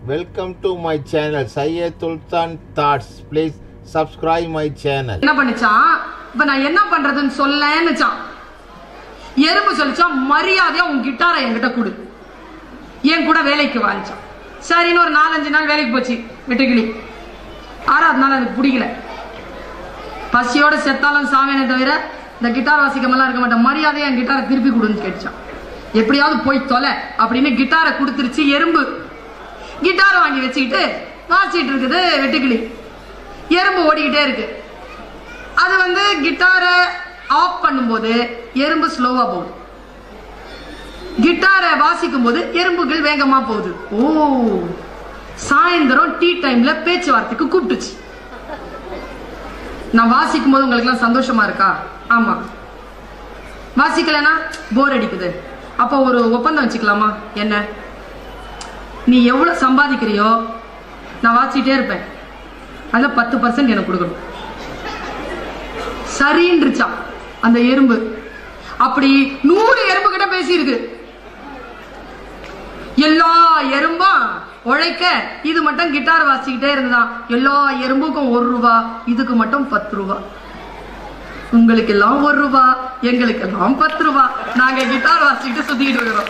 Welcome to my channel Syed Sultan Thoughts. Please subscribe my channel. என்ன பண்ணுச்சான் இப்ப நான் என்ன பண்றதுன்னு சொல்லன்னுச்சான் எறும்பு சொல்லிச்சான் மரியாதையா உன் கிட்டாரை என்கிட்ட கொடு என் கூட வேலைக்கு வாங்கிச்சான் சரின்னு ஒரு நாலஞ்சு நாள் வேலைக்கு போச்சு வெட்டுக்கிளி ஆறாவது நாள் அதுக்கு பிடிக்கல பசியோட செத்தாலும் சாமியனை தவிர இந்த கிட்டார் வாசிக்கமெல்லாம் இருக்க மாட்டேன் மரியாதையா என் கிட்டாரை திருப்பி கொடுன்னு கேட்டுச்சான் எப்படியாவது போய் தொலை அப்படின்னு கிட்டாரை கொடுத்துருச்சு எறும்பு கிட்டாரை வாங்கி வச்சுக்கிட்டு வாசிட்டு இருக்குது வெட்டுக்கிளி எறும்பு ஓடிக்கிட்டே இருக்கு அது வந்து கிட்டாரை ஆஃப் பண்ணும்போது எறும்பு ஸ்லோவா போகுது கிட்டாரை வாசிக்கும் போது எறும்புகள் வேகமா போகுது ஓ சாயந்தரம் டீ டைம்ல பேச்சுவார்த்தைக்கு கூப்பிட்டுச்சு நான் வாசிக்கும் போது உங்களுக்கு எல்லாம் சந்தோஷமா இருக்கா ஆமா வாசிக்கலனா போர் அடிக்குது அப்போ ஒரு ஒப்பந்தம் வச்சுக்கலாமா என்ன நீ எவ்வளவு சம்பாதிக்கிறியோ நான் வாசிட்டே இருப்பேன் அதுல பத்து பர்சன்ட் எனக்கு கொடுக்கணும் சரின்றுச்சான் அந்த எறும்பு அப்படி நூறு எறும்பு கிட்ட பேசியிருக்கு எல்லா எறும்பும் உழைக்க இது மட்டும் கிட்டார் வாசிக்கிட்டே இருந்ததாம் எல்லா எறும்புக்கும் ஒரு ரூபா இதுக்கு மட்டும் பத்து ரூபா உங்களுக்கு எல்லாம் ஒரு ரூபா எங்களுக்கு எல்லாம் பத்து ரூபா நாங்க கிட்டார் வாசிக்கிட்டு சுத்திக்கிட்டு இருக்கிறோம்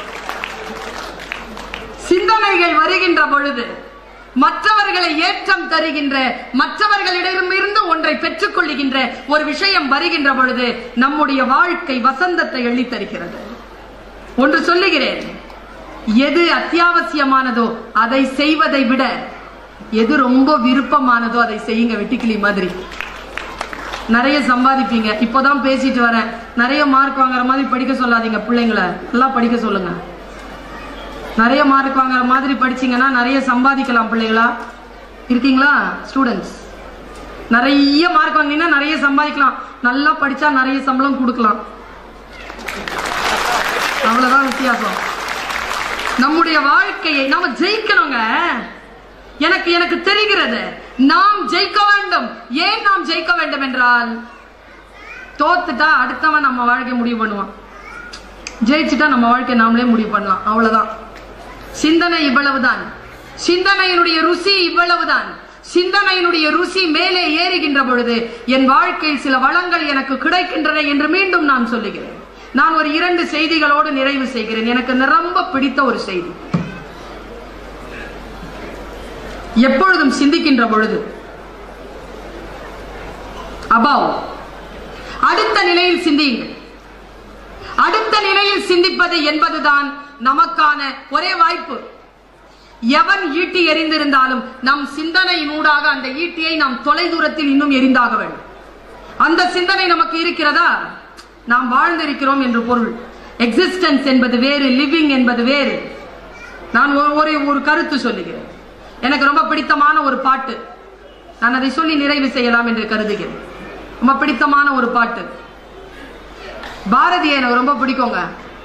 சிந்தனைகள் வருகின்ற பொழுது மற்றவர்களை ஏற்றம் தருகின்ற மற்றவர்களிடமிருந்து ஒன்றை பெற்றுக் கொள்ளுகின்ற ஒரு விஷயம் வருகின்ற பொழுது நம்முடைய வாழ்க்கை வசந்தத்தை எள்ளித் தருகிறது ஒன்று சொல்லுகிறேன் எது அத்தியாவசியமானதோ அதை செய்வதை விட எது ரொம்ப விருப்பமானதோ அதை செய்யுங்க வெட்டிக்கிளி மாதிரி நிறைய சம்பாதிப்பீங்க இப்போதான் பேசிட்டு வரேன் நிறைய மார்க் வாங்குற மாதிரி படிக்க சொல்லாதீங்க பிள்ளைங்களை எல்லாம் படிக்க சொல்லுங்க நிறைய மார்க் வாங்குற மாதிரி படிச்சீங்கன்னா நிறைய சம்பாதிக்கலாம் பிள்ளைகளா இருக்கீங்களா ஸ்டூடெண்ட்ஸ் நிறைய மார்க் வாங்கினீங்கன்னா நிறைய சம்பாதிக்கலாம் நல்லா படிச்சா நிறைய சம்பளம் கொடுக்கலாம் அவ்வளவுதான் வித்தியாசம் நம்முடைய வாழ்க்கையை நாம ஜெயிக்கணுங்க எனக்கு எனக்கு தெரிகிறது நாம் ஜெயிக்க வேண்டும் ஏன் நாம் ஜெயிக்க வேண்டும் என்றால் தோத்துட்டா அடுத்தவன் நம்ம வாழ்க்கை முடிவு பண்ணுவான் ஜெயிச்சுட்டா நம்ம வாழ்க்கை நாமளே முடிவு பண்ணலாம் அவ்வளவுதான் சிந்தனை இவ்வளவுதான் சிந்தனையினுடைய ருசி இவ்வளவுதான் சிந்தனையினுடைய ருசி மேலே ஏறுகின்ற பொழுது என் வாழ்க்கையில் சில வளங்கள் எனக்கு கிடைக்கின்றன என்று மீண்டும் நான் சொல்லுகிறேன் நான் ஒரு இரண்டு செய்திகளோடு நிறைவு செய்கிறேன் எனக்கு நிரம்ப பிடித்த ஒரு செய்தி எப்பொழுதும் சிந்திக்கின்ற பொழுது அபாவ் அடுத்த நிலையில் சிந்தியுங்கள் அடுத்த நிலையில் சிந்திப்பது என்பதுதான் நமக்கான ஒரே வாய்ப்பு எவன் ஈட்டி எறிந்திருந்தாலும் நம் சிந்தனையினூடாக அந்த ஈட்டியை நாம் தொலை தூரத்தில் இன்னும் எரிந்தாக வேண்டும் அந்த சிந்தனை நமக்கு இருக்கிறதா நாம் வாழ்ந்திருக்கிறோம் என்று பொருள் எக்ஸிஸ்டன்ஸ் என்பது வேறு லிவிங் என்பது வேறு நான் ஒரு- ஒரு ஒரு கருத்து சொல்லுகிறேன் எனக்கு ரொம்ப பிடித்தமான ஒரு பாட்டு நான் அதை சொல்லி நிறைவு செய்யலாம் என்று கருதுகிறேன் ரொம்ப பிடித்தமான ஒரு பாட்டு பாரதியை எனக்கு ரொம்ப பிடிக்குங்க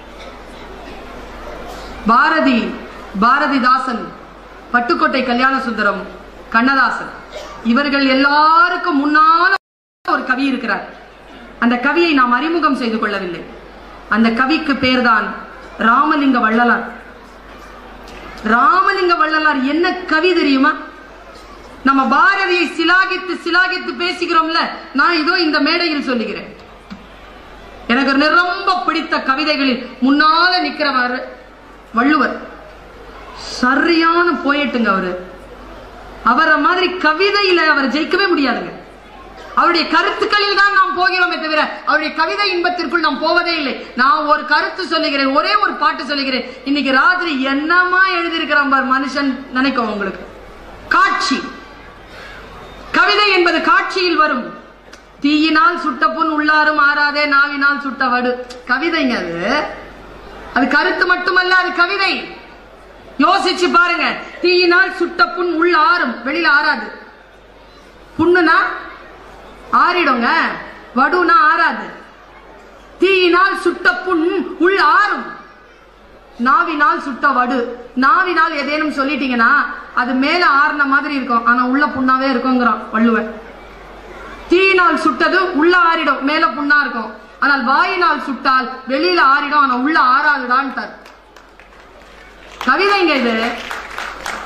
பாரதி பாரதிதாசன் பட்டுக்கோட்டை கல்யாண சுந்தரம் கண்ணதாசன் இவர்கள் எல்லாருக்கும் முன்னால ஒரு கவி இருக்கிறார் அந்த கவியை நாம் அறிமுகம் செய்து கொள்ளவில்லை அந்த கவிக்கு பேர்தான் ராமலிங்க வள்ளலார் ராமலிங்க வள்ளலார் என்ன கவி தெரியுமா நம்ம பாரதியை சிலாகித்து சிலாகித்து பேசுகிறோம்ல நான் இதோ இந்த மேடையில் சொல்லுகிறேன் எனக்கு ஒரு ரொம்ப பிடித்த கவிதைகளில் முன்னால நிக்கிறவர் வள்ளுவர் சரியான போயிட்டுங்க அவரு அவரை மாதிரி கவிதையில அவர் ஜெயிக்கவே முடியாதுங்க அவருடைய கருத்துக்களில் தான் நாம் போகிறோமே தவிர அவருடைய கவிதை இன்பத்திற்குள் நாம் போவதே இல்லை நான் ஒரு கருத்து சொல்லுகிறேன் ஒரே ஒரு பாட்டு சொல்லுகிறேன் இன்னைக்கு ராத்திரி என்னமா எழுதியிருக்கிறான் பார் மனுஷன் நினைக்கும் உங்களுக்கு காட்சி கவிதை என்பது காட்சியில் வரும் தீயினால் சுட்ட புண் உள்ளாரும் ஆறாதே நாவினால் சுட்ட வடு கவிதைங்க அது அது கருத்து மட்டுமல்ல அது கவிதை யோசிச்சு பாருங்க தீயினால் சுட்ட புண் உள்ள ஆறும் வெளியில ஆறாது புண்ணுனா ஆறிடுங்க வடுனா ஆறாது தீயினால் சுட்ட புண் உள்ள ஆறும் நாவினால் சுட்ட வடு நாவினால் ஏதேனும் சொல்லிட்டீங்கன்னா அது மேல ஆறுன மாதிரி இருக்கும் ஆனா உள்ள புண்ணாவே இருக்குங்கிறான் வள்ளுவன் தீயினால் சுட்டது உள்ள ஆறிடும் மேல புண்ணா இருக்கும் ஆனால் வாயினால் சுட்டால் வெளியில ஆறிடும் ஆனா உள்ள ஆறாதுடான்ட்டார் கவிதைங்க இது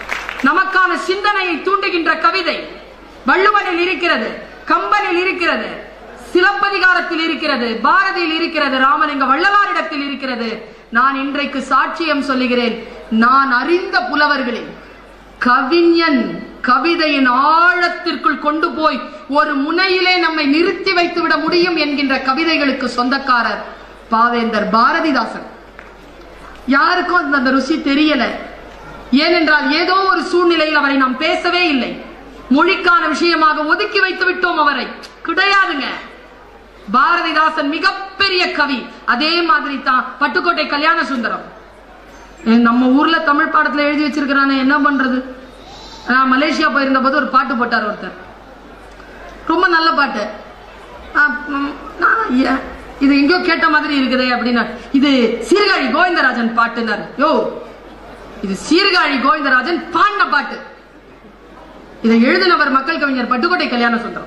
நமக்கான சிந்தனையை தூண்டுகின்ற கவிதை வள்ளுவனில் இருக்கிறது கம்பனில் இருக்கிறது சிலப்பதிகாரத்தில் இருக்கிறது பாரதியில் இருக்கிறது ராமலிங்க வள்ளலாரிடத்தில் இருக்கிறது நான் இன்றைக்கு சாட்சியம் சொல்லுகிறேன் நான் அறிந்த புலவர்களில் கவிஞன் கவிதையின் ஆழத்திற்குள் கொண்டு போய் ஒரு முனையிலே நம்மை நிறுத்தி வைத்து விட முடியும் என்கின்ற கவிதைகளுக்கு சொந்தக்காரர் பாவேந்தர் பாரதிதாசன் யாருக்கும் அந்த- அந்த ருசி தெரியல ஏனென்றால் ஏதோ ஒரு சூழ்நிலையில் அவரை நாம் பேசவே இல்லை மொழிக்கான விஷயமாக ஒதுக்கி வைத்து விட்டோம் அவரை கிடையாதுங்க பாரதிதாசன் மிகப்பெரிய கவி அதே மாதிரி தான் பட்டுக்கோட்டை கல்யாண சுந்தரம் ஏ, நம்ம ஊர்ல தமிழ் பாடத்துல எழுதி வச்சிருக்கிறானே என்ன பண்றது நான் மலேசியா போயிருந்த போது ஒரு பாட்டு போட்டார் ஒருத்தர் ரொம்ப நல்ல பாட்டு ஆ, ம், நான் ஐயா, இது எங்கேயோ கேட்ட மாதிரி இருக்குதே அப்படின்னா இது சீர்காழி கோவிந்தராஜன் பாட்டுனாரு யோ இது சீர்காழி கோவிந்தராஜன் பாடின பாட்டு இதை எழுதினவர் மக்கள் கவிஞர் பட்டுக்கோட்டை கல்யாண சுந்தரம்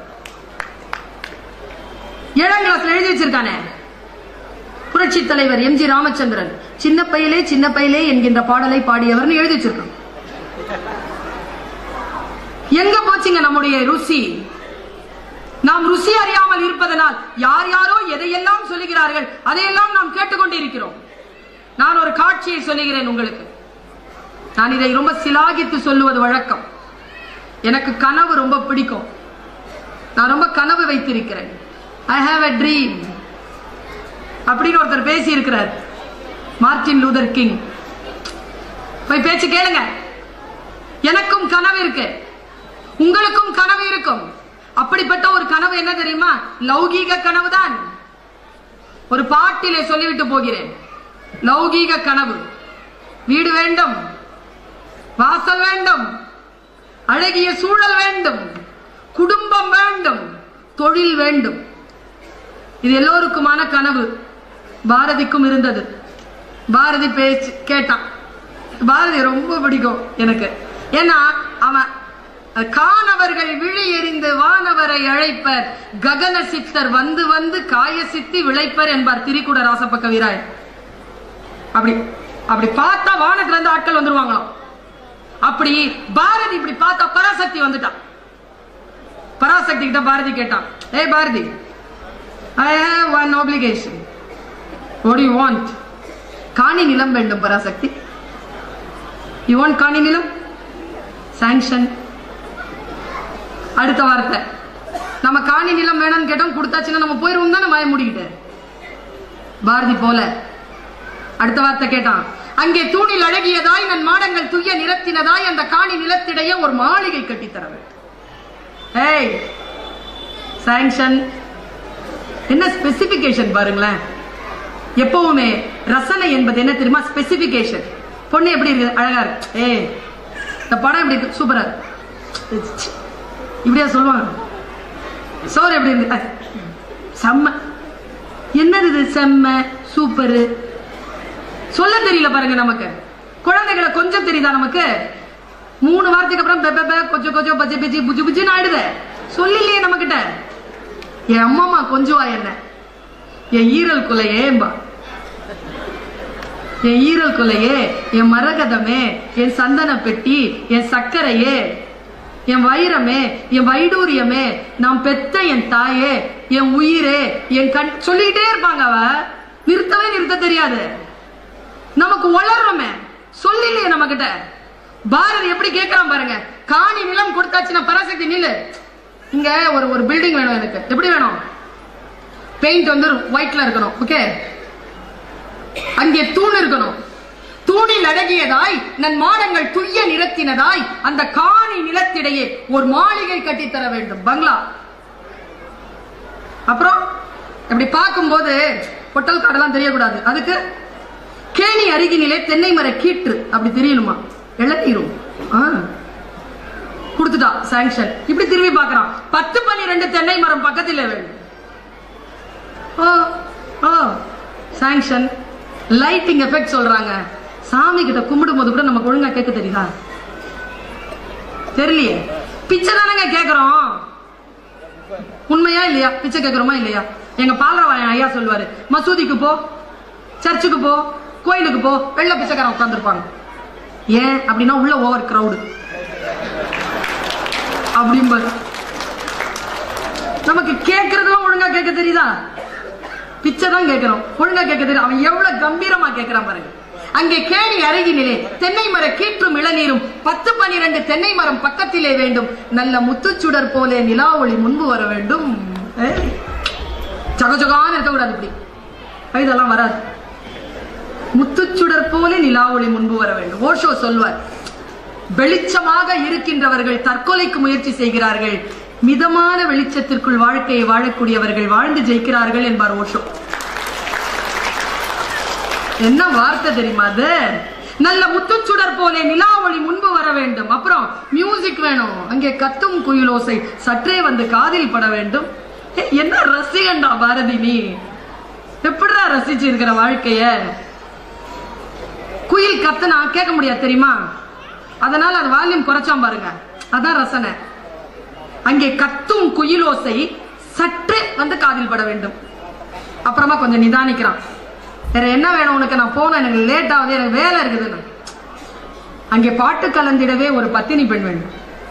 ஏழாம் கிளாஸ்ல எழுதி வச்சிருக்கானே புரட்சி தலைவர் எம் ஜி ராமச்சந்திரன் சின்ன பையிலே சின்ன பையிலே என்கின்ற பாடலை பாடியவர்னு எழுதி வச்சிருக்கான் எங்க போச்சுங்க நம்முடைய ருசி நாம் ருசி அறியாமல் இருப்பதனால் யார் யாரோ எதையெல்லாம் சொல்லுகிறார்கள் அதையெல்லாம் நாம் கேட்டுக்கொண்டிருக்கிறோம் நான் ஒரு காட்சியை சொல்லுகிறேன் உங்களுக்கு நான் இதை ரொம்ப சிலாகித்து சொல்லுவது வழக்கம் எனக்கு கனவு ரொம்ப பிடிக்கும் நான் ரொம்ப கனவு வைத்திருக்கிறேன் ஐ ஹாவ் a ட்ரீம் அப்படின்னு ஒருத்தர் பேசி இருக்கிறார் மார்டின் லூதர் கிங் போய் பேச்சு கேளுங்க எனக்கும் கனவு இருக்கு உங்களுக்கும் கனவு இருக்கும் அப்படிப்பட்ட ஒரு கனவு என்ன தெரியுமா லௌகீக கனவுதான் ஒரு பாட்டிலே சொல்லிவிட்டு போகிறேன் லௌகீக கனவு வீடு வேண்டும் வாசல் வேண்டும் அழகிய சூழல் வேண்டும் குடும்பம் வேண்டும் தொழில் வேண்டும் இது எல்லோருக்குமான கனவு பாரதிக்கும் இருந்தது பாரதி பேச்சு கேட்டான் பாரதி ரொம்ப பிடிக்கும் எனக்கு ஏன்னா அவன் காணவர்கள் விழி எறிந்து வானவரை அழைப்பர் ககன சித்தர் வந்து வந்து காய சித்தி விளைப்பர் என்பார் திரிகுட ராசப்ப கவிராய் அப்படி அப்படி பார்த்தா வானத்துல இருந்து ஆட்கள் வந்துருவாங்களாம் அப்படி பாரதி இப்படி பார்த்தா பராசக்தி வந்துட்டான் பராசக்தி கிட்ட பாரதி கேட்டான் ஏய் Bharathi I have one application what do you want காணி நிலம் வேண்டும் பராசக்தி யூ வாண்ட் காணி நிலம் சாங்ஷன் அடுத்த வார்த்தை நம்ம காணி நிலம் வேணும்னு கேட்டோம் கொடுத்தாச்சுன்னா நம்ம போயிருவோம் தானே வாய மூடிக்கிட்டு பாரதி போல அடுத்த வார்த்தை கேட்டான் அங்கே தூணில் அழகியதாய் நன் மாடங்கள் துய்ய நிறத்தினதாய் அந்த காணி நிலத்திடையே ஒரு மாளிகை கட்டித் தர வேண்டும் ஏய் சாங்ஷன் என்ன ஸ்பெசிபிகேஷன் பாருங்களேன் எப்பவுமே ரசனை என்பது என்ன தெரியுமா ஸ்பெசிபிகேஷன் பொண்ணு எப்படி இருக்கு அழகா இருக்கு ஏய் இந்த படம் எப்படி இருக்கு சூப்பரா இருக்கு இப்படியா சொல்லுவாங்க சோறு எப்படி இருக்கு அஹ், செம்ம என்னது இது செம்ம சூப்பரு சொல்ல தெரியல பாருங்க நமக்கு குழந்தைகளை கொஞ்சம் தெரியுதா நமக்கு மூணு வாரத்துக்கு அப்புறம் பெ, பெ, பெ, கொச்சோ கொச்சோ பச்சை பிச்சி புஜு புஜுன்னு ஆயிடுது சொல்லிலையே நம்ம கிட்ட என் அம்மாமா கொஞ்சுவா என்ன என் ஈரல் குலையேம்பா என் ஈரல் குலையே என் மரகதமே என் சந்தன பெட்டி என் சர்க்கரையே என் வைரமே என் வைடூரியமே நான் பெத்த என் தாயே என் உயிரே என் கண் சொல்லிக்கிட்டே இருப்பாங்க அவ நிறுத்தவே நிறுத்த தெரியாது நமக்கு வளர்றோமே சொல்லிலையே நம்ம கிட்ட பாரதி எப்படி கேட்கறான் பாருங்க காணி நிலம் கொடுத்தாச்சுன்னா பராசக்தி நில்லு இங்க ஒரு ஒரு பில்டிங் வேணும் எனக்கு எப்படி வேணும் பெயிண்ட் வந்து ஒயிட்ல இருக்கணும் ஓகே அங்கே தூண் இருக்கணும் தூணில் அடங்கியதாய் நன் மாடங்கள் துய்ய நிறத்தினதாய் அந்த காணி நிலத்திடையே ஒரு மாளிகை கட்டித்தர வேண்டும் பங்களா அப்புறம் இப்படி பார்க்கும்போது பொட்டல் காடெல்லாம் தெரியக்கூடாது அதுக்கு கேணி அருகினிலே தென்னை மர கீற்று அப்படி தெரியணுமா இளநீரும் ஆ. கொடுத்துட்டா சாங்ஷன் இப்படி திரும்பி பார்க்கறான் பத்து பன்னிரெண்டு தென்னை மரம் பக்கத்தில் வேண்டும் oh oh sanction lighting effect சொல்றாங்க சாமி கிட்ட கும்பிடும் போது கூட நமக்கு ஒழுங்கா கேட்க தெரியுதா தெரியலையே பிச்சை தானங்க கேக்குறோம் உண்மையா இல்லையா பிச்சை கேக்குறோமா இல்லையா எங்க பாலரவாயன் ஐயா சொல்லுவாரு மசூதிக்கு போ சர்ச்சுக்கு போ கோயிலுக்கு போ வெள்ள பிச்சைக்காரன் உட்காந்துருப்பாங்க ஏன் அப்படின்னா உள்ள ஓவர் கிரவுடு அப்படிம்பாரு நமக்கு கேட்கறதும் ஒழுங்கா கேட்க தெரியுதா பிச்சை தான் கேட்கிறோம் ஒழுங்கா கேட்க தெரியும் அவன் எவ்வளவு கம்பீரமா கேட்கிறான் பாருங்க அங்கே கேணி அருகினிலே தென்னை மர கீற்றும் இளநீரும் பத்து பனிரெண்டு தென்னை மரம் பக்கத்திலே வேண்டும் நல்ல முத்துச்சுடர் போலே நிலா ஒளி முன்பு வர வேண்டும் ஏய், ஜகஜகான்னு இருக்கக்கூடாது இப்படி இதெல்லாம் வராது முத்துச்சுடர் போலே நிலா ஒளி முன்பு வர வேண்டும் ஓஷோ சொல்வார் வெளிச்சமாக இருக்கின்றவர்கள் தற்கொலைக்கு முயற்சி செய்கிறார்கள் மிதமான வெளிச்சத்திற்குள் வாழ்க்கையை வாழக்கூடியவர்கள் வாழ்ந்து ஜெயிக்கிறார்கள் என்பார் ஓஷோ என்ன வார்த்தை தெரியுமா அது நல்ல முத்துச்சுடர் போலே நிலா ஒளி முன்பு வர வேண்டும் அப்புறம் மியூசிக் வேணும் அங்கே கத்தும் குயிலோசை சற்றே வந்து காதில் பட வேண்டும் ஏய், என்ன ரசிகண்டா பாரதி நீ எப்படிடா ரசிச்சு இருக்கிற வாழ்க்கைய குயில் கத்துனா கேட்க முடியாது தெரியுமா அதனால அது வால்யூம் குறைச்சாம் பாருங்க அதான் ரசனை அங்கே கத்தும் குயிலோசை சற்றே வந்து காதில் பட வேண்டும் அப்புறமா கொஞ்சம் நிதானிக்கிறான் வேற என்ன வேணும் உனக்கு நான் போனேன் எனக்கு லேட் ஆகுது எனக்கு வேலை இருக்குதுன்னு அங்கே பாட்டு கலந்திடவே ஒரு பத்தினி பெண் வேண்டும்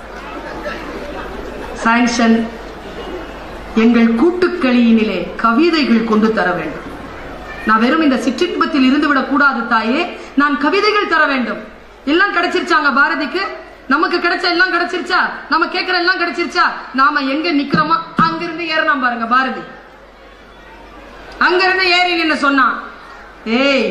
சாங்ஷன் எங்கள் கூட்டுக்களியினிலே கவிதைகள் கொண்டு தர வேண்டும் நான் வெறும் இந்த சிற்றின்பத்தில் இருந்து விடக் கூடாது தாயே நான் கவிதைகள் தர வேண்டும் எல்லாம் கிடைச்சிருச்சாங்க பாரதிக்கு நமக்கு கிடைச்ச எல்லாம் கிடைச்சிருச்சா நம்ம கேட்கிற எல்லாம் கிடைச்சிருச்சா நாம எங்க நிக்கிறோமோ அங்கிருந்து ஏறினான் பாருங்க பாரதி அங்கிருந்து ஏறி நின்னு சொன்னான் ஏய்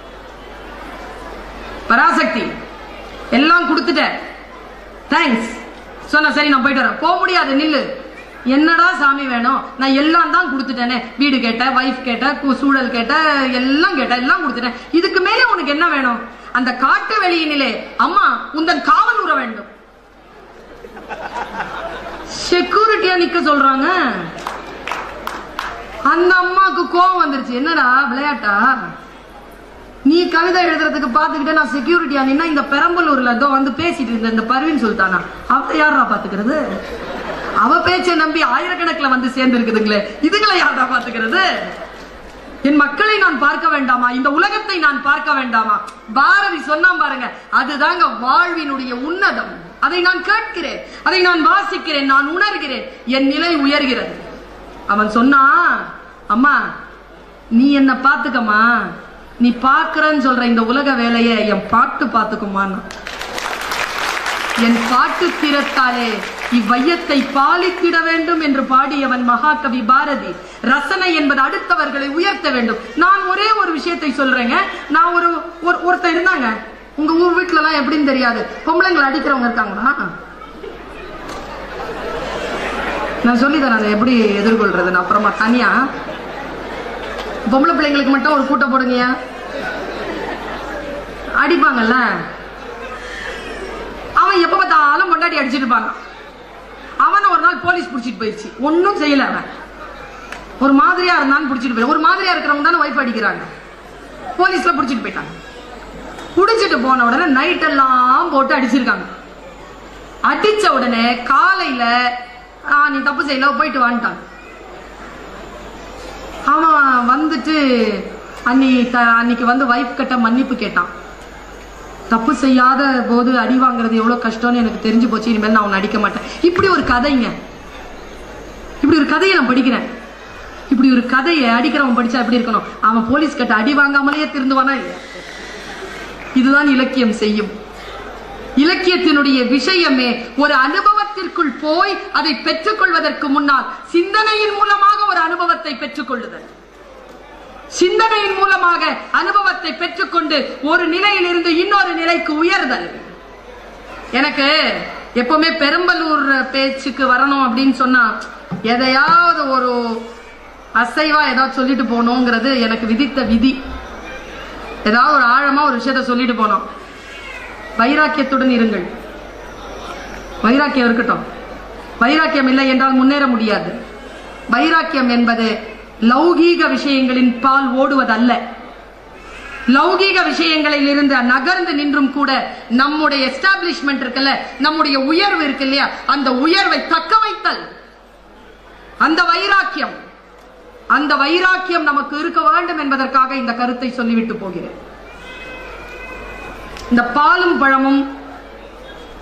பராசக்தி எல்லாம் கொடுத்துட்ட தேங்க்ஸ் சொன்ன சரி நான் போயிட்டு வரேன் போக முடியாது நில்லு என்னடா சாமி வேணும் நான் எல்லாம் தான் கொடுத்துட்டேனே வீடு கேட்டேன் வைஃப் கேட்டேன் கு- சூழல் கேட்டேன் எல்லாம் கேட்டேன் எல்லாம் கொடுத்துட்டேன் இதுக்கு மேலே உனக்கு என்ன வேணும் அந்த காட்டு வெளியினிலே அம்மா உந்தன் காவல் உற வேண்டும் செக்யூரிட்டியா நிக்க சொல்றாங்க அந்த அம்மாக்கு கோவம் வந்துருச்சு என்னடா விளையாட்டா நீ கவிதை எழுதுறதுக்கு பாத்துக்கிட்டு நான் செக்யூரிட்டியா நின்னா இந்த பெரம்பலூர்ல ஏதோ வந்து பேசிட்டு இருந்த இந்த பர்வீன் சுல்தானா அவ யாரா பாத்துக்கிறது அவ பேச்சை நம்பி ஆயிரக்கணக்கில் வந்து சேர்ந்து இருக்குதுங்களே இதுகளை யாரா பாத்துக்கிறது என் மக்களை நான் பார்க்க வேண்டாமா இந்த உலகத்தை நான் பார்க்க வேண்டாமா பாரதி சொன்னான் பாருங்க அதுதாங்க வாழ்வினுடைய உன்னதம் அதை நான் கேட்கிறேன் அதை நான் வாசிக்கிறேன் நான் உணர்கிறேன் என் நிலை உயர்கிறது அவன் சொன்னா அம்மா நீ என்ன பாத்துக்கம்மா நீ பாக்குறன்னு சொல்ற இந்த உலக வேலையை என் பாட்டு பாத்துக்குமான்னு என் பாட்டு திறத்தாலே இவ்வையத்தை பாலித்திட வேண்டும் என்று பாடியவன் மகாகவி பாரதி ரசனை என்பது அடுத்தவர்களை உயர்த்த வேண்டும் நான் ஒரே ஒரு விஷயத்தை சொல்றேங்க நான் ஒரு ஒரு- ஒருத்தன் இருந்தாங்க உங்க ஊர் வீட்டுல எல்லாம் எப்படின்னு தெரியாது பொம்பளைங்களை அடிக்கிறவங்க இருக்காங்களா நான் சொல்லி தரேன் அதை எப்படி எதிர்கொள்றதுன்னு அப்புறமா தனியா பொம்பளை பிள்ளைங்களுக்கு மட்டும் ஒரு கூட்டம் போடுங்கயா அடிப்பாங்கல்ல அவன் எப்ப பார்த்தாலும் பொண்டாட்டி அடிச்சிட்டு இருப்பாங்க அவனை ஒரு நாள் போலீஸ் பிடிச்சிட்டு போயிடுச்சு ஒன்னும் செய்யல அவன் ஒரு மாதிரியா இருந்தான்னு பிடிச்சிட்டு போய் ஒரு மாதிரியா இருக்கிறவங்க தானே ஒய்ஃப் அடிக்கிறாங்க போலீஸ்ல பிடிச்சிட்டு போயிட்டாங்க பிடிச்சிட்டு போன உடனே நைட் எல்லாம் போட்டு அடிச்சிருக்காங்க அடிச்ச உடனே காலையில "ஆ, நீ தப்பு செய்யல போயிட்டு வந்துட்டாங்க அவன் வந்துட்டு அன்னி த- அன்னைக்கு வந்து வைஃப் கிட்ட மன்னிப்பு கேட்டான் தப்பு செய்யாத போது அடி வாங்குறது எவ்வளவு கஷ்டம்னு எனக்கு தெரிஞ்சு போச்சு இனிமேல் நான் அவனை அடிக்க மாட்டேன் இப்படி ஒரு கதைங்க இப்படி ஒரு கதையை நான் படிக்கிறேன் இப்படி ஒரு கதையை அடிக்கிறவன் படிச்சா எப்படி இருக்கணும் அவன் போலீஸ் கிட்ட அடி வாங்காமலேயே திருந்துவானா இல்லையா இதுதான் இலக்கியம் செய்யும் இலக்கியத்தினுடைய விஷயமே ஒரு அனுபவத்திற்குள் போய் அதை பெற்றுக்கொள்வதற்கு முன்னால் சிந்தனையின் மூலமாக ஒரு அனுபவத்தை பெற்றுக்கொள்ளுதல் சிந்தனையின் மூலமாக அனுபவத்தை பெற்றுக்கொண்டு ஒரு நிலையிலிருந்து இன்னொரு நிலைக்கு உயர்தல் எனக்கு எப்பவுமே பெரம்பலூர் பேச்சுக்கு வரணும் அப்படின்னு சொன்னா எதையாவது ஒரு அசைவா ஏதாவது சொல்லிட்டு போகணுங்கிறது எனக்கு விதித்த விதி ஏதாவது ஒரு ஆழமா ஒரு விஷயத்த சொல்லிட்டு போனோம் வைராக்கியத்துடன் இருங்கள் வைராக்கியம் இருக்கட்டும் வைராக்கியம் இல்லை என்றால் முன்னேற முடியாது வைராக்கியம் என்பது லௌகீக விஷயங்களின் பால் ஓடுவதல்ல லௌகீக விஷயங்களில் இருந்து நகர்ந்து நின்றும் கூட நம்முடைய எஸ்டாப்ளிஷ்மெண்ட் இருக்குல்ல நம்முடைய உயர்வு இருக்கு இல்லையா அந்த உயர்வை தக்க வைத்தல் அந்த வைராக்கியம் அந்த வைராக்கியம் நமக்கு இருக்க வேண்டும் என்பதற்காக இந்த கருத்தை சொல்லிவிட்டு போகிறேன் இந்த பாலும் பழமும்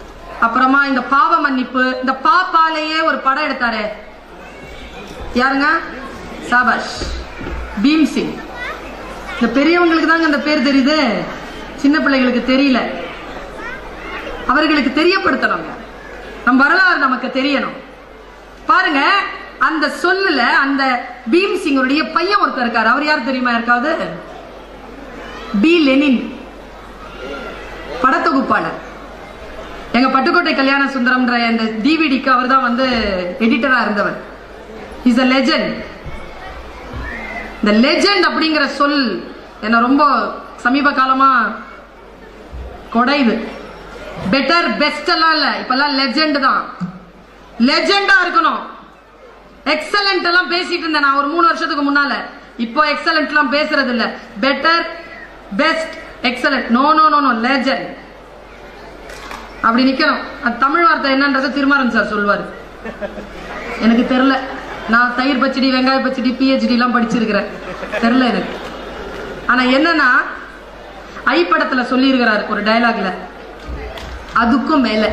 அப்புறமா இந்த பாவ மன்னிப்பு இந்த பாப்பாலேயே ஒரு படம் எடுத்தாரு யாருங்க சாபாஷ் பீம் சிங் இந்த பெரியவங்களுக்கு தாங்க அந்த பேர் தெரியுது சின்ன பிள்ளைகளுக்கு தெரியல அவர்களுக்கு தெரியப்படுத்தணுங்க நம் வரலாறு நமக்கு தெரியணும் பாருங்க அந்த சொல்லுல அந்த பீம் சிங்கருடைய பையன் ஒருத்தர் இருக்காரு அவர் யார் தெரியுமா யாருக்காவது பி லெனின் படத்தொகுப்பாளர் எங்க பட்டுக்கோட்டை கல்யாண சுந்தரம்ன்ற அந்த டிவிடிக்கு அவர் தான் வந்து எடிட்டரா இருந்தவர் இஸ் அ லெஜெண்ட் இந்த லெஜெண்ட் அப்படிங்கிற சொல் என்ன ரொம்ப சமீப காலமா கொடையுது பெட்டர் பெஸ்ட் எல்லாம் இல்ல இப்பெல்லாம் லெஜெண்ட் தான் லெஜெண்டா இருக்கணும் எக்ஸலண்ட் எல்லாம் பேசிட்டு இருந்தேன் நான் ஒரு மூணு வருஷத்துக்கு முன்னால இப்போ எக்ஸலண்ட் எல்லாம் பேசுறது இல்ல better best excellent no no no no legend அப்படி நிக்கணும் அது தமிழ் வார்த்தை என்னன்றதை திருமாறன் சார் சொல்லுவாரு எனக்கு தெரியல நான் தயிர் பச்சடி வெங்காய பச்சடி பிஹெச்டி எல்லாம் படிச்சிருக்கிறேன் தெரியல எனக்கு ஆனா என்னன்னா ஐ படத்துல சொல்லியிருக்கிறாரு ஒரு டயலாக்ல அதுக்கும் மேல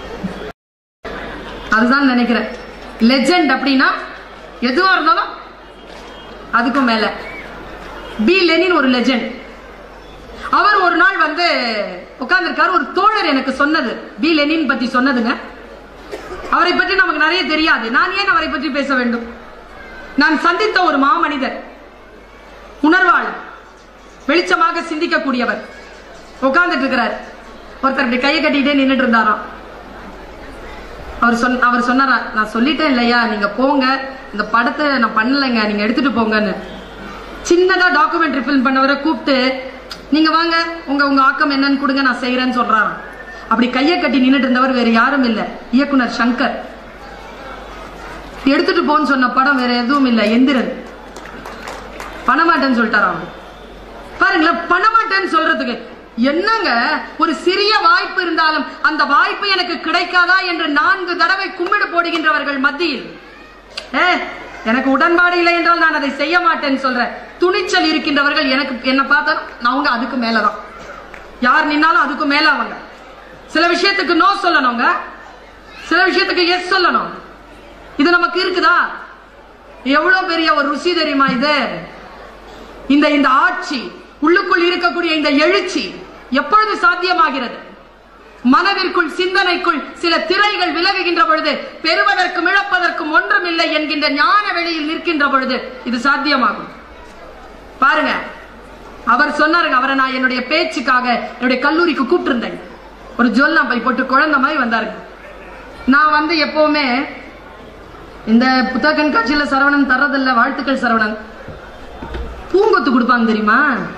அதுதான் நினைக்கிறேன் லெஜெண்ட் அப்படின்னா எதுவா இருந்தாலும் அதுக்கும் மேல பி லெனின் ஒரு லெஜெண்ட் அவர் ஒரு நாள் வந்து உட்கார்ந்திருக்காரு ஒரு தோழர் எனக்கு சொன்னது பி லெனின் பத்தி சொன்னதுங்க அவரை பற்றி நமக்கு நிறைய தெரியாது நான் ஏன் அவரை பற்றி பேச வேண்டும் நான் சந்தித்த ஒரு மாமனிதர் உணர்வாளர் வெளிச்சமாக சிந்திக்கக்கூடியவர் உட்கார்ந்துட்டு இருக்கிறார் ஒருத்தர் இப்படி கையை கட்டிக்கிட்டே நின்னுட்டு இருந்தாராம் அவர் சொன்ன அவர் சொன்னாரா நான் சொல்லிட்டேன் இல்லையா நீங்க போங்க இந்த படத்தை நான் பண்ணலைங்க நீங்க எடுத்துட்டு போங்கன்னு சின்னதா டாக்குமெண்ட்ரி ஃபில்ம் பண்ணவரை கூப்பிட்டு நீங்க வாங்க உங்க உங்க ஆக்கம் என்னன்னு கொடுங்க நான் செய்யறேன்னு சொல்றாராம் அப்படி கையை கட்டி நின்னுட்டு இருந்தவர் வேற யாரும் இல்ல இயக்குனர் சங்கர் எடுத்துட்டு போன்னு சொன்ன படம் வேற எதுவும் இல்ல எந்திரன் பண்ணமாட்டேன்னு சொல்லிட்டாராம் அவர். பாருங்களேன் பண்ணமாட்டேன்னு சொல்றதுக்கு என்னங்க ஒரு சிறிய வாய்ப்பு இருந்தாலும் அந்த வாய்ப்பு எனக்கு கிடைக்காதா என்று நான்கு தடவை கும்பிடு போடுகின்றவர்கள் மத்தியில் ஏ எனக்கு உடன்பாடு இல்லை என்றால் நான் அதை செய்ய மாட்டேன்னு சொல்றேன் துணிச்சல் இருக்கின்றவர்கள் எனக்கு என்ன பார்த்தா நான் அவங்க அதுக்கு மேலதான் யார் நின்னாலும் அதுக்கு மேல அவங்க சில விஷயத்துக்கு நோ சொல்லணுங்க சில விஷயத்துக்கு எஸ் சொல்லணும் இது நமக்கு இருக்குதா எவ்வளவு பெரிய ஒரு ருசி தெரியுமா இது இந்த இந்த ஆட்சி உள்ளுக்குள் இருக்கக்கூடிய இந்த எழுச்சி எப்பொழுது சாத்தியமாகிறது மனதிற்குள் சிந்தனைக்குள் சில திரைகள் விலகுகின்ற பொழுது பெறுவதற்கும் இழப்பதற்கும் ஒன்றுமில்லை என்கின்ற ஞான வெளியில் நிற்கின்ற பொழுது இது சாத்தியமாகும் பாருங்க அவர் சொன்னாருங்க அவரை நான் என்னுடைய பேச்சுக்காக என்னுடைய கல்லூரிக்கு கூப்பிட்டிருந்தேன் ஒரு ஜொல்லா பை போட்டு குழந்தை மாதிரி வந்தாருங்க நான் வந்து எப்பவுமே இந்த புத்தக கண்காட்சியில சரவணன் தர்றதில்ல வாழ்த்துக்கள் சரவணன் பூங்கொத்து கொடுப்பாங்க தெரியுமா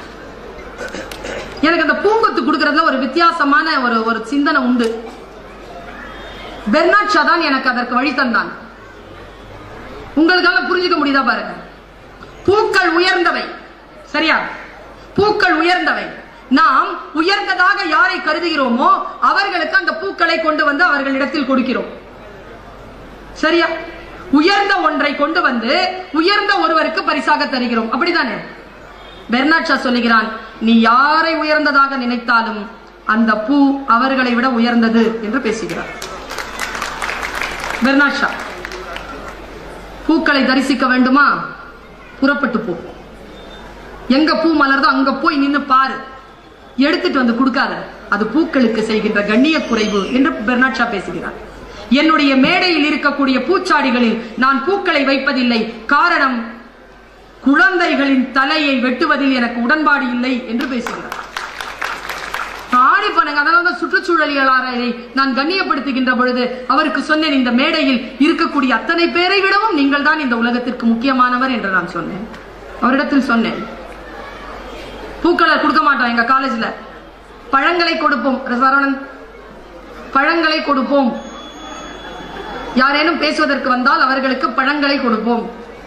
எனக்கு அந்த பூங்கொத்து கொடுக்கறதுல ஒரு வித்தியாசமான ஒரு ஒரு சிந்தனை உண்டு பெர்னாட் ஷா தான் எனக்கு அதற்கு வழி தந்தான் உங்களுக்கால புரிஞ்சுக்க முடியுதா பாருங்க பூக்கள் உயர்ந்தவை சரியா பூக்கள் உயர்ந்தவை நாம் உயர்ந்ததாக யாரை கருதுகிறோமோ அவர்களுக்கு அந்த பூக்களை கொண்டு வந்து அவர்களிடத்தில் கொடுக்கிறோம் சரியா உயர்ந்த ஒன்றை கொண்டு வந்து உயர்ந்த ஒருவருக்கு பரிசாக தருகிறோம் அப்படிதானே பெர்னாட் ஷா சொல்லுகிறான் நீ யாரை உயர்ந்ததாக நினைத்தாலும் அந்த பூ அவர்களை விட உயர்ந்தது என்று பேசுகிறார் பெர்னாட் ஷா பூக்களை தரிசிக்க வேண்டுமா புறப்பட்டு போ எங்க பூ மலர்தோ அங்க போய் நின்னு பாரு எடுத்துட்டு வந்து கொடுக்காத அது பூக்களுக்கு செய்கின்ற கண்ணிய குறைவு என்று பெர்னாட் ஷா பேசுகிறார் என்னுடைய மேடையில் இருக்கக்கூடிய பூச்சாடிகளில் நான் பூக்களை வைப்பதில்லை காரணம் குழந்தைகளின் தலையை வெட்டுவதில் எனக்கு உடன்பாடு இல்லை என்று பேசுகிறார் ஆணி பண்ணுங்க அதனால தான் சுற்றுச்சூழலியலாளரை நான் கண்ணியப்படுத்துகின்ற பொழுது அவருக்கு சொன்னேன் இந்த மேடையில் இருக்கக்கூடிய அத்தனை பேரை விடவும் நீங்கள் தான் இந்த உலகத்திற்கு முக்கியமானவர் என்று நான் சொன்னேன் அவரிடத்தில் சொன்னேன் பூக்களை கொடுக்க மாட்டோம் எங்க காலேஜ்ல பழங்களை கொடுப்போம் சரவணன் பழங்களை கொடுப்போம் யாரேனும் பேசுவதற்கு வந்தால் அவர்களுக்கு பழங்களை கொடுப்போம்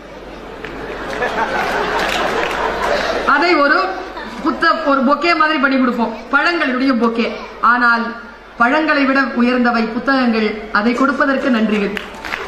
அதை ஒரு புத்த ஒரு பொக்கே மாதிரி பண்ணி கொடுப்போம் பழங்களுடைய பொக்கே ஆனால் பழங்களை விட உயர்ந்தவை புத்தகங்கள் அதை கொடுப்பதற்கு நன்றிகள்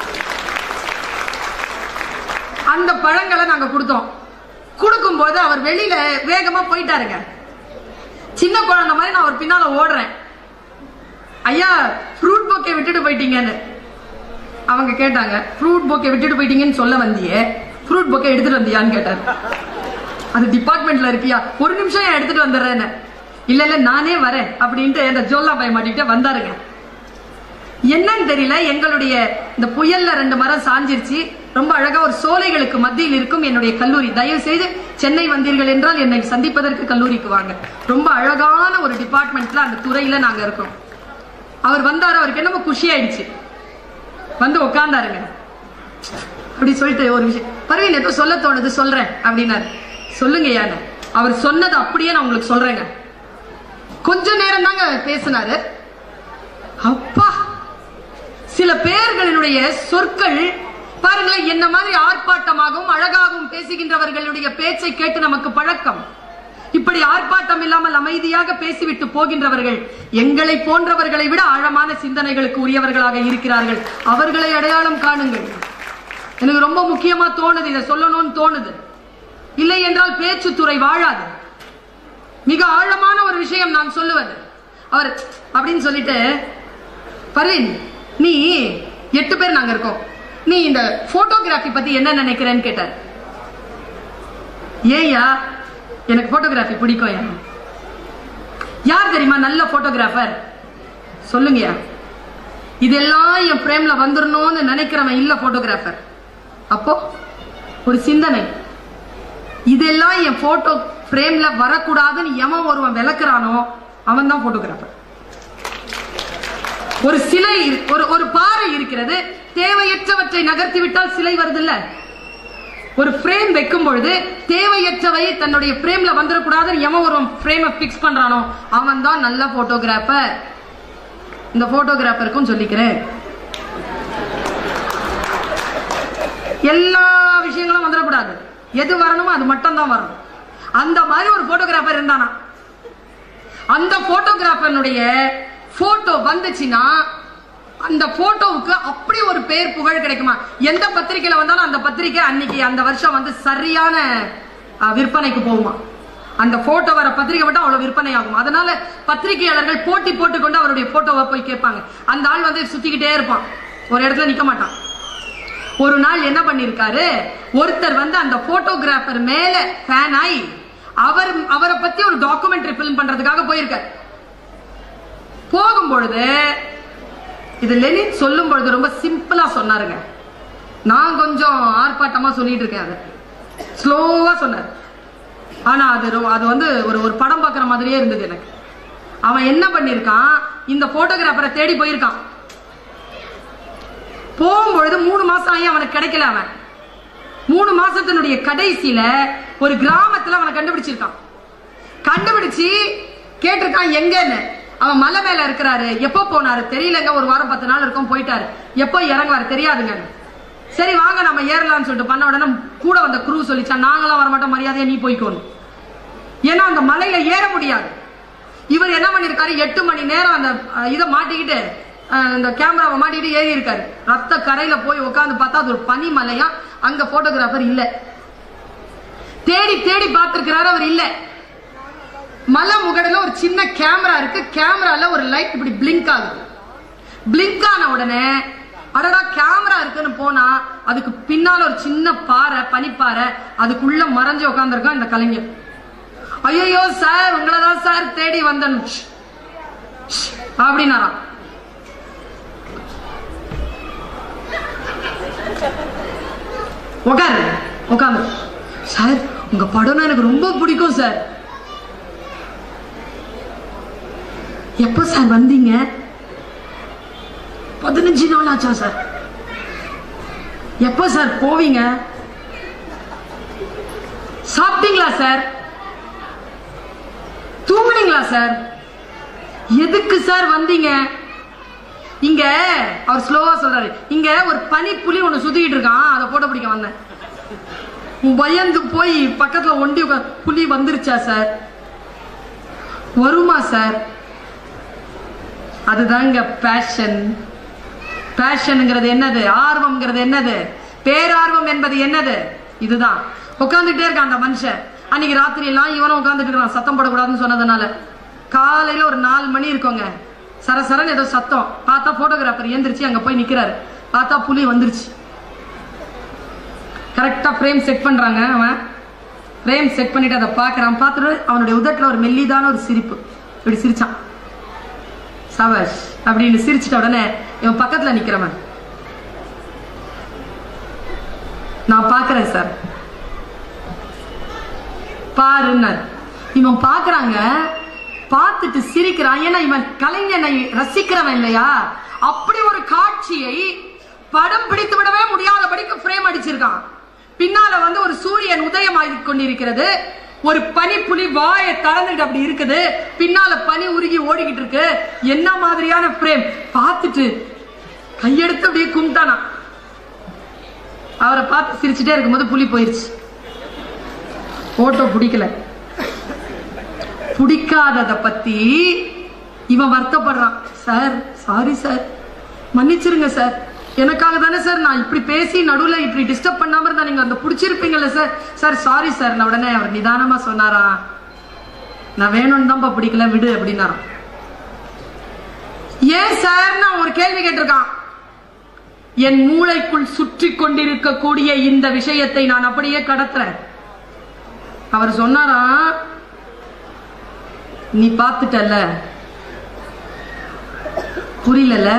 அந்த பழங்களை நாங்க கொடுத்தோம் கொடுக்கும்போது அவர் வெளியில வேகமா போயிட்டாருங்க சின்ன குழந்தை மாதிரி நான் அவர் பின்னால ஓடுறேன் ஐயா ஃப்ரூட் போக்கை விட்டுட்டு போயிட்டீங்கன்னு அவங்க கேட்டாங்க ஃப்ரூட் போக்கை விட்டுட்டு போயிட்டீங்கன்னு சொல்ல வந்தியே ஃப்ரூட் போக்கை எடுத்துட்டு வந்தியான்னு கேட்டாரு அது டிபார்ட்மெண்ட்ல இருக்கியா ஒரு நிமிஷம் ஏன் எடுத்துட்டு வந்துடுறேன்னு இல்ல இல்ல நானே வரேன் அப்படின்ட்டு அந்த ஜோல்லா பய மாட்டிக்கிட்டே வந்தாருங்க என்னன்னு தெரியல எங்களுடைய இந்த புயல்ல ரெண்டு மரம் சாஞ்சிருச்சு ரொம்ப அழகா ஒரு சோலைகளுக்கு மத்தியில் இருக்கும் என்னுடைய கல்லூரி தயவு செய்து சென்னை வந்தீர்கள் என்றால் என்னை சந்திப்பதற்கு கல்லூரிக்கு வாங்க ரொம்ப அழகான ஒரு டிபார்ட்மெண்ட்ல அந்த துறையில நாங்க இருக்கோம் அவர் வந்தாரு அவருக்கு என்னமோ குஷி ஆயிடுச்சு வந்து உட்கார்ந்தாருங்க அப்படி சொல்லிட்டு ஒரு விஷயம் பரவீன் ஏதோ சொல்ல தோணுது சொல்றேன் அப்படின்னாரு சொல்லுங்க யானை அவர் சொன்னது அப்படியே நான் உங்களுக்கு சொல்றேங்க கொஞ்ச நேரம் தாங்க பேசினாரு அப்பா சில பேர்களினுடைய சொற்கள் பாருங்களேன் என்ன மாதிரி ஆர்ப்பாட்டமாகவும் அழகாகவும் பேசுகின்றவர்களுடைய பேச்சை கேட்டு நமக்கு பழக்கம் இப்படி ஆர்ப்பாட்டம் இல்லாமல் அமைதியாக பேசிவிட்டு போகின்றவர்கள் எங்களை போன்றவர்களை விட ஆழமான சிந்தனைகளுக்கு உரியவர்களாக இருக்கிறார்கள் அவர்களை அடையாளம் காணுங்கள் எனக்கு ரொம்ப முக்கியமா தோணுது இதை சொல்லணும்னு தோணுது இல்லை என்றால் பேச்சுத்துறை வாழாது மிக ஆழமான ஒரு விஷயம் நான் சொல்லுவது அவர் அப்படின்னு சொல்லிட்டு பர்வீன் நீ எட்டு பேர் நாங்க இருக்கோம் நீ இந்த போட்டோகிராஃபி பத்தி என்ன நினைக்கிறேன்னு கேட்டார் ஏயா எனக்கு போட்டோகிராஃபி பிடிக்கும் யா யார் தெரியுமா நல்ல போட்டோகிராஃபர் சொல்லுங்கயா இதெல்லாம் என் பிரேம்ல வந்துடணும்னு நினைக்கிறவன் இல்ல போட்டோகிராஃபர் அப்போ ஒரு சிந்தனை இதெல்லாம் என் போட்டோ பிரேம்ல வரக்கூடாதுன்னு எவன் ஒருவன் விளக்குறானோ அவன் தான் போட்டோகிராஃபர் ஒரு சிலை இரு- ஒரு ஒரு பாறை இருக்கிறது தேவையற்றவற்றை நகர்த்தி விட்டால் சிலை வருதுல்ல ஒரு ஃப்ரேம் வைக்கும் பொழுது தேவையற்றவை தன்னுடைய ஃப்ரேம்ல வந்துடக்கூடாதுன்னு எவன் ஒருவன் ஃப்ரேமை பிக்ஸ் பண்றானோ அவன் தான் நல்ல போட்டோகிராஃபர் இந்த போட்டோகிராஃபருக்கும் சொல்லிக்கிறேன் எல்லா விஷயங்களும் வந்துடக்கூடாது எது வரணுமோ அது மட்டும் தான் வரணும் அந்த மாதிரி ஒரு போட்டோகிராஃபர் இருந்தானா அந்த போட்டோகிராஃபனுடைய போட்டோ வந்துச்சுன்னா அந்த போட்டோவுக்கு அப்படி ஒரு பேர் புகழ் கிடைக்குமா எந்த பத்திரிக்கையில வந்தாலும் அந்த பத்திரிக்கை அன்னைக்கு அந்த வருஷம் வந்து சரியான அஹ், விற்பனைக்கு போகுமா அந்த போட்டோ வர பத்திரிக்கை மட்டும் அவ்வளவு விற்பனை ஆகும் அதனால பத்திரிகையாளர்கள் போட்டி போட்டுக்கொண்டு அவருடைய போட்டோவை போய் கேட்பாங்க அந்த ஆள் வந்து சுத்திக்கிட்டே இருப்பான் ஒரு இடத்துல நிக்க மாட்டான் ஒரு நாள் என்ன பண்ணிருக்காரு ஒருத்தர் வந்து அந்த போட்டோகிராஃபர் மேல ஃபேன் ஆகி அவர் அவரை பத்தி ஒரு டாக்குமெண்ட்ரி ஃபிலிம் பண்றதுக்காக போயிருக்காரு போகும் பொழுது இது லெனின் சொல்லும் பொழுது ரொம்ப சிம்பிளா சொன்னாருங்க நான் கொஞ்சம் ஆர்ப்பாட்டமா சொல்லிட்டு இருக்கேன் அதை ஸ்லோவா சொன்னார் ஆனா அது ரொ- அது வந்து ஒரு ஒரு படம் பார்க்குற மாதிரியே இருந்தது எனக்கு அவன் என்ன பண்ணிருக்கான் இந்த போட்டோகிராஃபரை தேடி போயிருக்கான் போகும்பொழுது மூணு மாசம் ஆகி அவனுக்கு கிடைக்கல அவன் மூணு மாசத்தினுடைய கடைசியில ஒரு கிராமத்துல அவனை கண்டுபிடிச்சிருக்கான் கண்டுபிடிச்சு கேட்டிருக்கான் எங்கன்னு அவன் மலை மேல இருக்கிறாரு எப்போ போனாரு தெரியலங்க ஒரு வாரம் பத்து நாள் இருக்கும் போயிட்டாரு எப்போ இறங்குவாரு தெரியாதுங்க சரி வாங்க நம்ம ஏறலாம்னு சொல்லிட்டு பண்ண உடனே கூட வந்த குரூ சொல்லிச்சான் நாங்களாம் வரமாட்டோம் மரியாதையா நீ போய்க்கோணும் ஏன்னா அந்த மலையில ஏற முடியாது இவர் என்ன பண்ணிருக்காரு எட்டு மணி நேரம் அந்த அஹ், இதை மாட்டிக்கிட்டு அஹ், இந்த கேமராவை மாட்டிக்கிட்டு ஏறி இருக்காரு ரத்த கரையில போய் உட்கார்ந்து பார்த்தா அது ஒரு பனி மலையா அங்க போட்டோகிராஃபர் இல்ல தேடி தேடி பார்த்திருக்கிறாரு அவர் இல்ல மலை முகடுல ஒரு சின்ன கேமரா இருக்கு கேமரால ஒரு லைட் இப்படி பிளிங்க் ஆகுது பிளிங்க் ஆன உடனே அடடா கேமரா இருக்குன்னு போனா அதுக்கு பின்னால ஒரு சின்ன பாறை பனிப்பாறை அதுக்குள்ள மறைஞ்சு உட்காந்துருக்கான் இந்த கலைஞர் ஐயோ சார் உங்களை தான் சார் தேடி வந்தேன் ஷ், ஷ் அப்படின்னாராம் உட்காரு உட்காந்து சார் உங்க படம்னா எனக்கு ரொம்ப பிடிக்கும் சார் எப்போ சார் வந்தீங்க பதினஞ்சு நாள் ஆச்சா சார் எப்போ சார் போவீங்க சாப்பிட்டீங்களா சார் தூங்குனீங்களா சார் எதுக்கு சார் வந்தீங்க இங்க அவர் ஸ்லோவா சொல்றாரு இங்க ஒரு பனி புலி ஒண்ணு சுத்திக்கிட்டு இருக்கான் அதை போட்டோ பிடிக்க வந்தேன் பயந்து போய் பக்கத்துல ஒண்டி உட்கார் புலி வந்துருச்சா சார் வருமா சார் அதுதாங்க பேஷன் பேஷனுங்கிறது என்னது ஆர்வம்ங்கிறது என்னது பேரார்வம் என்பது என்னது இதுதான் உட்காந்துட்டே இருக்கான் அந்த மனுஷன் அன்னைக்கு ராத்திரி எல்லாம் இவனும் உட்காந்துட்டு இருக்கான் சத்தம் போடக்கூடாதுன்னு சொன்னதுனால காலையில ஒரு நாலு மணி இருக்கோங்க சரசரன்னு ஏதோ சத்தம் பார்த்தா போட்டோகிராஃபர் ஏந்திரிச்சு அங்க போய் நிக்கிறாரு பார்த்தா புலி வந்துருச்சு கரெக்டா ஃப்ரேம் செட் பண்றாங்க அவன் ஃப்ரேம் செட் பண்ணிட்டு அதை பார்க்கறான் பார்த்துட்டு அவனுடைய உதட்டுல ஒரு மெல்லிதான ஒரு சிரிப்பு இப்படி சிரிச்சான் சபாஷ் அப்படின்னு சிரிச்சிட்ட உடனே இவன் பக்கத்துல நிக்கிறவன் நான் பார்க்கறேன் சார் பாருன்னார் இவன் பார்க்கறாங்க பார்த்துட்டு சிரிக்கிறான் ஏன்னா இவன் கலைஞனை ரசிக்கிறவன் இல்லையா அப்படி ஒரு காட்சியை படம் பிடித்து விடவே முடியாதபடிக்கு ஃப்ரேம் அடிச்சிருக்கான் பின்னால வந்து ஒரு சூரியன் உதயமாகி கொண்டிருக்கிறது ஒரு பனிப்புலி வாயை திறந்துட்டு அப்படி இருக்குது பின்னால பனி உருகி ஓடிக்கிட்டு இருக்கு என்ன மாதிரியான ஃப்ரேம் பார்த்துட்டு கையெடுத்து அப்படியே கும்பிட்டானா அவரை பார்த்து சிரிச்சுட்டே இருக்கும்போது புலி போயிருச்சு போட்டோ பிடிக்கல பிடிக்காதத பத்தி இவன் வருத்தப்படுறான் சார் சாரி சார் மன்னிச்சிருங்க சார் எனக்காக தானே சார் நான் இப்படி பேசி நடுவுல இப்படி டிஸ்டர்ப் பண்ணாம இருந்தா நீங்க அந்த பிடிச்சிருப்பீங்கல்ல சார் சார் சாரி சார் நான் உடனே அவர் நிதானமா சொன்னாரா நான் வேணும்னு தான்ப்பா பிடிக்கல விடு அப்படின்னாராம் ஏன் சார் நான் ஒரு கேள்வி கேட்டிருக்கான் என் மூளைக்குள் சுற்றி கொண்டிருக்கக்கூடிய இந்த விஷயத்தை நான் அப்படியே கடத்துறேன் அவர் சொன்னாரா நீ பார்த்துட்டல புரியல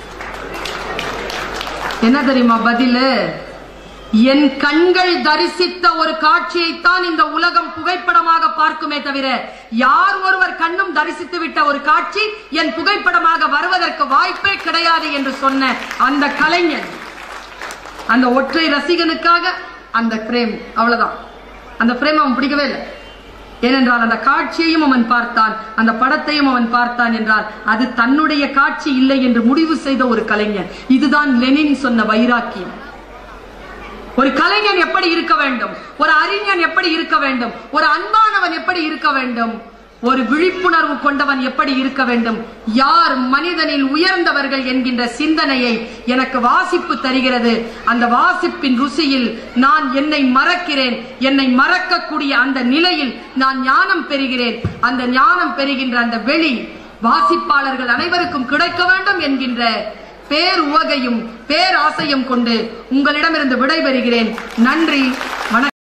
என்ன தெரியுமா பதிலு என் கண்கள் தரிசித்த ஒரு காட்சியைத்தான் இந்த உலகம் புகைப்படமாக பார்க்குமே தவிர யார் ஒருவர் கண்ணும் தரிசித்து விட்ட ஒரு காட்சி என் புகைப்படமாக வருவதற்கு வாய்ப்பே கிடையாது என்று சொன்ன அந்த கலைஞன் அந்த ஒற்றை ரசிகனுக்காக அந்த பிரேம் அவ்வளவுதான் அந்த பிரேம் அவன் பிடிக்கவே இல்லை ஏனென்றால் அந்த காட்சியையும் அவன் பார்த்தான் அந்த படத்தையும் அவன் பார்த்தான் என்றால் அது தன்னுடைய காட்சி இல்லை என்று முடிவு செய்த ஒரு கலைஞன் இதுதான் லெனின் சொன்ன வைராக்கியம் ஒரு கலைஞன் எப்படி இருக்க வேண்டும் ஒரு அறிஞன் எப்படி இருக்க வேண்டும் ஒரு அன்பானவன் எப்படி இருக்க வேண்டும் ஒரு விழிப்புணர்வு கொண்டவன் எப்படி இருக்க வேண்டும் யார் மனிதனில் உயர்ந்தவர்கள் என்கின்ற சிந்தனையை எனக்கு வாசிப்பு தருகிறது அந்த வாசிப்பின் ருசியில் நான் என்னை மறக்கிறேன் என்னை மறக்கக்கூடிய அந்த நிலையில் நான் ஞானம் பெறுகிறேன் அந்த ஞானம் பெறுகின்ற அந்த வெளி வாசிப்பாளர்கள் அனைவருக்கும் கிடைக்க வேண்டும் என்கின்ற பேர் உவகையும் பேராசையும் கொண்டு உங்களிடமிருந்து விடைபெறுகிறேன் நன்றி வணக்கம்